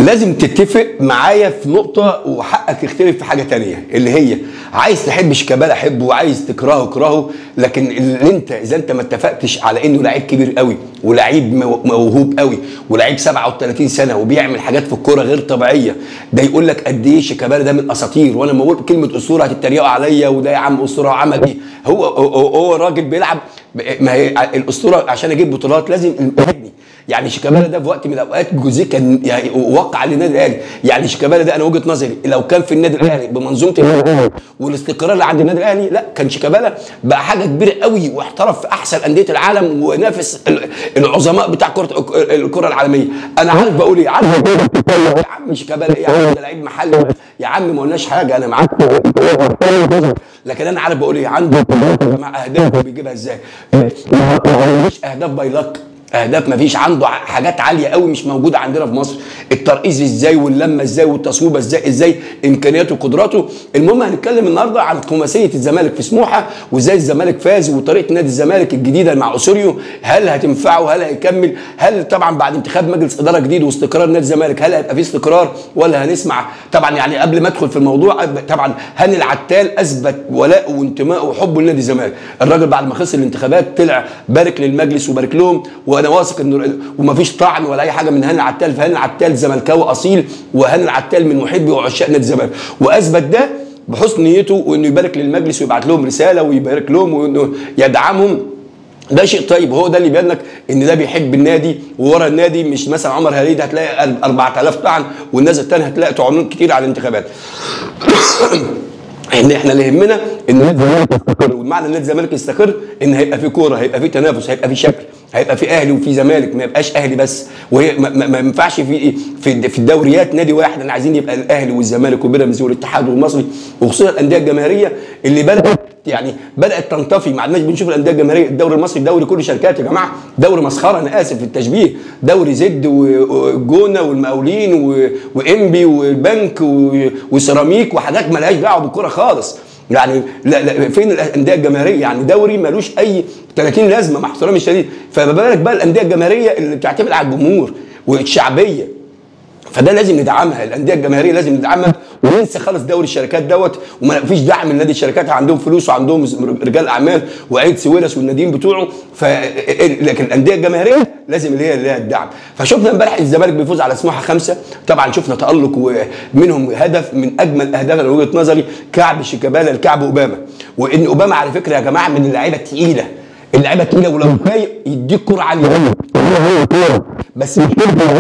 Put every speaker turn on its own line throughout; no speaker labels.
لازم تتفق معايا في نقطة وحقك يختلف في حاجة تانية اللي هي عايز تحب شيكابالا حبه وعايز تكرهه اكرهه لكن اللي انت اذا انت ما اتفقتش على انه لعيب كبير قوي ولعيب مو- موهوب قوي ولعيب 37 سنة وبيعمل حاجات في الكورة غير طبيعية ده يقول لك قد ايه شيكابالا ده من اساطير وانا لما بقول كلمة اسطورة هتتريقوا عليا وده يا عم اسطورة وعمل ايه هو هو, هو راجل بيلعب ما هي الاسطورة عشان اجيب بطولات لازم يبني يعني شيكابالا ده في وقت من الاوقات جوزيه كان يعني وقع للنادي الاهلي يعني شيكابالا ده انا وجهه نظري لو كان في النادي الاهلي بمنظومه النادي الاهلي والاستقرار اللي عند النادي الاهلي لا كان شيكابالا بقى حاجه كبيره قوي واحترف في احسن انديه العالم ونافس ال- العظماء بتاع كره الكره العالميه انا عارف بقول ايه عارف يا عم شيكابالا ايه يا عم ده لعيب محلي يا عم ما قلناش حاجه انا معاك لكن انا عارف بقول ايه عنده مع اهدافه بيجيبها ازاي مش اهداف باي لك اهداف مفيش عنده ع- حاجات عاليه قوي مش موجوده عندنا في مصر الترقيص ازاي واللمه ازاي والتصويبه ازاي ازاي امكانياته وقدراته المهم هنتكلم النهارده عن خماسيه الزمالك في سموحه وازاي الزمالك فاز وطريقه نادي الزمالك الجديده مع اسوريو هل هتنفعه هل هيكمل هل طبعا بعد انتخاب مجلس اداره جديد واستقرار نادي الزمالك هل هيبقى في استقرار ولا هنسمع طبعا يعني قبل ما ادخل في الموضوع طبعا هاني العتال اثبت ولاءه وانتمائه وحبه لنادي الزمالك الراجل بعد ما خسر الانتخابات طلع بارك للمجلس وبارك لهم وانا واثق انه ومفيش طعن ولا اي حاجه من هاني العتال فهاني العتال زملكاوي اصيل وهاني العتال من محبي وعشاق نادي الزمالك واثبت ده بحسن نيته وانه يبارك للمجلس ويبعت لهم رساله ويبارك لهم وانه يدعمهم ده شيء طيب هو ده اللي يبين لك ان ده بيحب النادي وورا النادي مش مثلا عمر هريد هتلاقي 4000 طعن والناس الثانيه هتلاقي طعنون كتير على الانتخابات ان احنا اللي يهمنا ان نادي الزمالك يستقر ومعنى ان نادي الزمالك يستقر ان هيبقى في كوره هيبقى في تنافس هيبقى في شكل هيبقى في اهلي وفي زمالك ما يبقاش اهلي بس وهي ما, ما, ما ينفعش في في في الدوريات نادي واحد احنا عايزين يبقى الاهلي والزمالك وبيراميدز والاتحاد والمصري وخصوصا الانديه الجماهيريه اللي بدات يعني بدات تنطفي ما عدناش بنشوف الانديه الجماهيريه الدوري المصري دوري كله شركات يا جماعه دوري مسخره انا اسف في التشبيه دوري زد والجونه والمقاولين و- وانبي والبنك و- وسيراميك وحاجات مالهاش دعوه بالكوره خالص يعني لا لا فين الانديه الجماهيريه يعني دوري ملوش اي 30 لازمه مع احترامي الشديد فما بالك بقى الانديه الجماهيريه اللي بتعتمد على الجمهور والشعبيه فده لازم ندعمها الانديه الجماهيريه لازم ندعمها وننسى خالص دوري الشركات دوت وما فيش دعم لنادي الشركات عندهم فلوس وعندهم رجال اعمال وعيد سويلس والناديين بتوعه ف لكن الانديه الجماهيريه لازم اللي هي اللي هي الدعم فشفنا امبارح الزمالك بيفوز على سموحه خمسه طبعا شفنا تالق ومنهم هدف من اجمل اهداف من وجهه نظري كعب شيكابالا لكعب اوباما وان اوباما على فكره يا جماعه من اللعيبه الثقيله اللعيبه الثقيله ولو فايق يديك كره عاليه قوي بس مش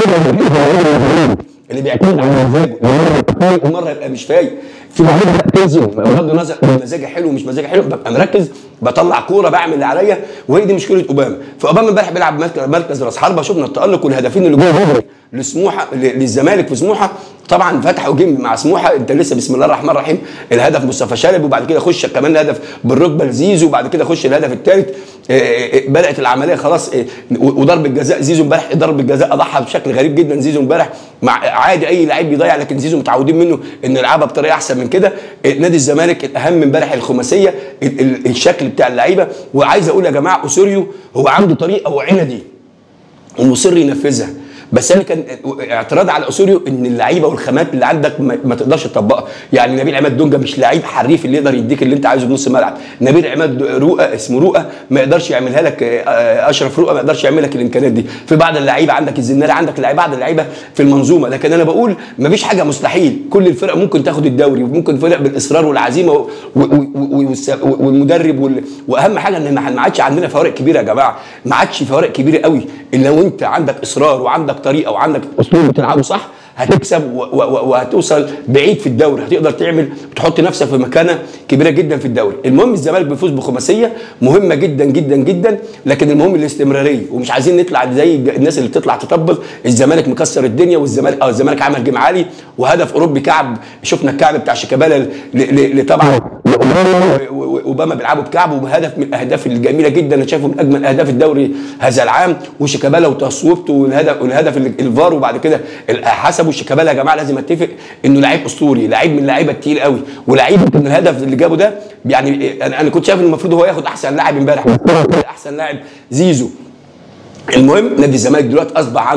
اللي بيعتمد على مزاجه فايق ومره يبقى مش فايق في لعيبه لا تنزل بغض النظر مزاجي حلو ومش مزاجي حلو ببقى مركز بطلع كوره بعمل اللي عليا وهي دي مشكله اوباما فاوباما امبارح بيلعب مركز- مركز راس حربه شفنا التالق والهدفين اللي جوه لسموحه ل- للزمالك في سموحه طبعا فتحوا جيم مع سموحه انت لسه بسم الله الرحمن الرحيم الهدف مصطفى شلبي وبعد كده خش كمان هدف بالركبه لزيزو وبعد كده خش الهدف الثالث بدات العمليه خلاص آه، وضرب الجزاء زيزو امبارح ضرب الجزاء اضحى بشكل غريب جدا زيزو امبارح مع عادي اي لعيب بيضيع لكن زيزو متعودين منه انه يلعبها بطريقه احسن من كده آه، نادي الزمالك الاهم امبارح الخماسيه ال- ال- الشكل بتاع اللعيبه وعايز اقول يا جماعه اسوريو هو عنده طريقه وعندي ومصر ينفذها بس انا كان اعتراض على اسوريو ان اللعيبه والخامات اللي عندك ما, ما تقدرش تطبقها يعني نبيل عماد دونجا مش لعيب حريف اللي يقدر يديك اللي انت عايزه في نص الملعب نبيل عماد رؤى اسمه رؤى ما يقدرش يعملها لك آه، اشرف رؤى ما يقدرش يعمل لك الامكانيات دي في بعض اللعيبه عندك الزناري عندك لعيبه بعض اللعيبه في المنظومه لكن انا بقول ما فيش حاجه مستحيل كل الفرق ممكن تاخد الدوري وممكن فرق بالاصرار والعزيمه و- و- و- والس- والمدرب وال... واهم حاجه ان ما ما عادش عندنا فوارق كبيره يا جماعه ما عادش فوارق كبيره قوي الا لو انت عندك اصرار وعندك طريقه وعندك اسلوب بتلعبه صح هتكسب و- و- وهتوصل بعيد في الدوري هتقدر تعمل تحط نفسك في مكانه كبيره جدا في الدوري المهم الزمالك بيفوز بخماسيه مهمه جدا جدا جدا لكن المهم الاستمراريه ومش عايزين نطلع زي الج- الناس اللي بتطلع تطبل الزمالك مكسر الدنيا والزمالك اه الزمالك عمل جيم عالي وهدف اوروبي كعب شفنا الكعب بتاع شيكابالا ل- ل- ل- طبعا و- و- اوباما بيلعبوا بكعبه وهدف من الاهداف الجميله جدا انا شايفه من اجمل اهداف الدوري هذا العام وشيكابالا وتصويبته والهدف والهدف ال- الفار وبعد كده ال- حسبوا شيكابالا يا جماعه لازم اتفق انه لعيب اسطوري لعيب من اللعيبه التقيل قوي ولعيب يمكن الهدف اللي جابه ده يعني انا انا كنت شايف إن المفروض هو ياخد احسن لاعب امبارح احسن لاعب زيزو المهم نادي الزمالك دلوقتي اصبح عنده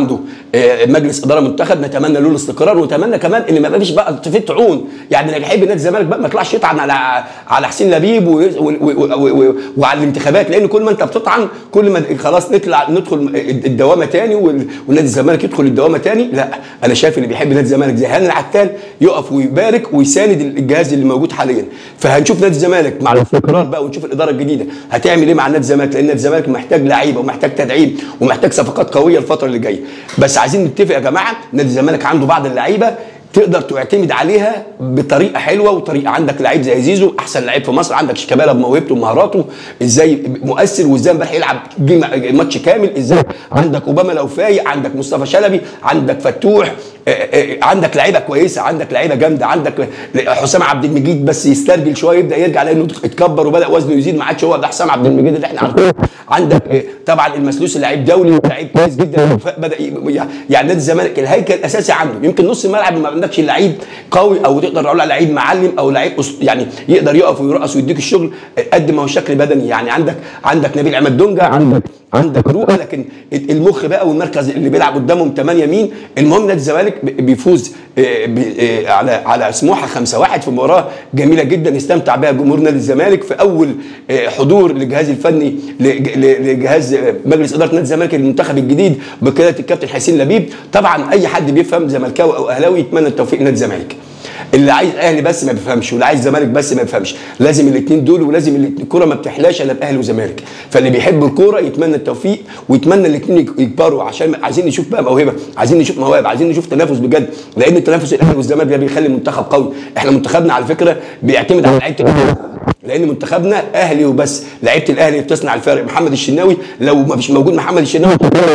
آه، مجلس اداره منتخب نتمنى له الاستقرار ونتمنى كمان ان ما يبقاش بقى في طعون يعني اللي بيحب نادي الزمالك بقى ما يطلعش يطعن على على حسين لبيب و- و- و- و- و- وعلى الانتخابات لان كل ما انت بتطعن كل ما خلاص نطلع ندخل الدوامه تاني وال- ونادي الزمالك يدخل الدوامه تاني لا انا شايف اللي بيحب نادي الزمالك زي هاني العتال يقف ويبارك ويساند الجهاز اللي موجود حاليا فهنشوف نادي الزمالك مع الاستقرار بقى ونشوف الاداره الجديده هتعمل ايه مع نادي الزمالك لان نادي الزمالك محتاج لعيبه ومحتاج تدعيم ومحتاج صفقات قويه الفتره اللي جايه بس عايزين نتفق يا جماعه نادي الزمالك عنده بعض اللعيبه تقدر تعتمد عليها بطريقه حلوه وطريقه عندك لعيب زي زيزو احسن لعيب في مصر عندك شيكابالا بموهبته ومهاراته ازاي مؤثر وازاي امبارح يلعب جيم- ماتش كامل ازاي عندك اوباما لو فايق عندك مصطفى شلبي عندك فتوح آه، آه، عندك لعيبه كويسه عندك لعيبه جامده عندك حسام عبد المجيد بس يسترجل شويه يبدا يرجع لانه اتكبر وبدا وزنه يزيد ما عادش هو ده حسام عبد المجيد اللي احنا عارفينه عندك آه، طبعا المسلوس لعيب دولي لعيب كويس جدا بدا ي- يعني نادي الزمالك الهيكل الاساسي عنده يمكن نص الملعب ما عندكش لعيب قوي او تقدر تقول على لعيب معلم او لعيب أس- يعني يقدر يقف ويرقص ويديك الشغل قد ما هو شكل بدني يعني عندك عندك نبيل عماد دونجا عندك عندك رؤى لكن المخ بقى والمركز اللي بيلعب قدامهم 8 مين المهم نادي الزمالك بيفوز آه، ب- آه، على على سموحه 5-1 في مباراه جميله جدا استمتع بها جمهور نادي الزمالك في اول آه، حضور للجهاز الفني لج- ل- لجهاز آه، مجلس اداره نادي الزمالك المنتخب الجديد بقياده الكابتن حسين لبيب طبعا اي حد بيفهم زملكاوي او اهلاوي يتمنى التوفيق لنادي الزمالك اللي عايز اهلي بس ما بيفهمش واللي عايز زمالك بس ما بيفهمش لازم الاثنين دول ولازم الاتنين- الكوره ما بتحلاش الا باهلي وزمالك فاللي بيحب الكوره يتمنى التوفيق ويتمنى الاثنين يكبروا عشان عايزين نشوف بقى موهبه عايزين نشوف مواهب عايزين نشوف تنافس بجد لان التنافس الاهلي والزمالك ده بيخلي المنتخب قوي احنا منتخبنا على فكره بيعتمد على لعيبه الأهلي. لان منتخبنا اهلي وبس لعيبه الاهلي بتصنع الفارق محمد الشناوي لو ما فيش موجود محمد الشناوي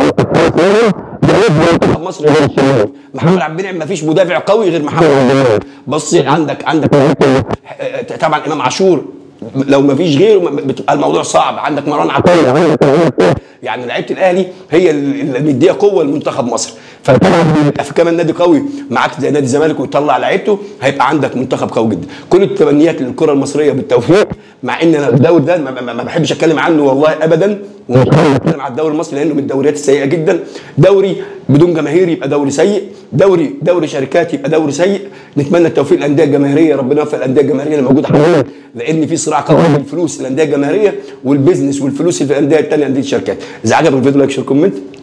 منتخب مصر غير الشناوي محمد عبد المنعم ما فيش مدافع قوي غير محمد عبد المنعم بص عندك عندك طبعا امام عاشور لو ما فيش غيره بتبقى الموضوع صعب عندك مروان عطيه عندك يعني لعيبه الاهلي هي اللي مديه قوه لمنتخب مصر فطبعا يبقى في كمان نادي قوي معاك زي نادي الزمالك ويطلع لعيبته هيبقى عندك منتخب قوي جدا كل التمنيات للكره المصريه بالتوفيق مع ان انا الدوري ده ما, ما, ما بحبش اتكلم عنه والله ابدا ومش هحاول اتكلم على الدوري المصري لانه من الدوريات السيئه جدا دوري بدون جماهير يبقى دوري سيء دوري دوري شركات يبقى دوري سيء نتمنى التوفيق للانديه الجماهيريه ربنا يوفق الانديه الجماهيريه اللي موجوده حاليا لان في صراع قوي بين الفلوس الانديه الجماهيريه والبيزنس والفلوس اللي في الانديه الثانيه انديه الشركات اذا عجبك الفيديو لايك شير كومنت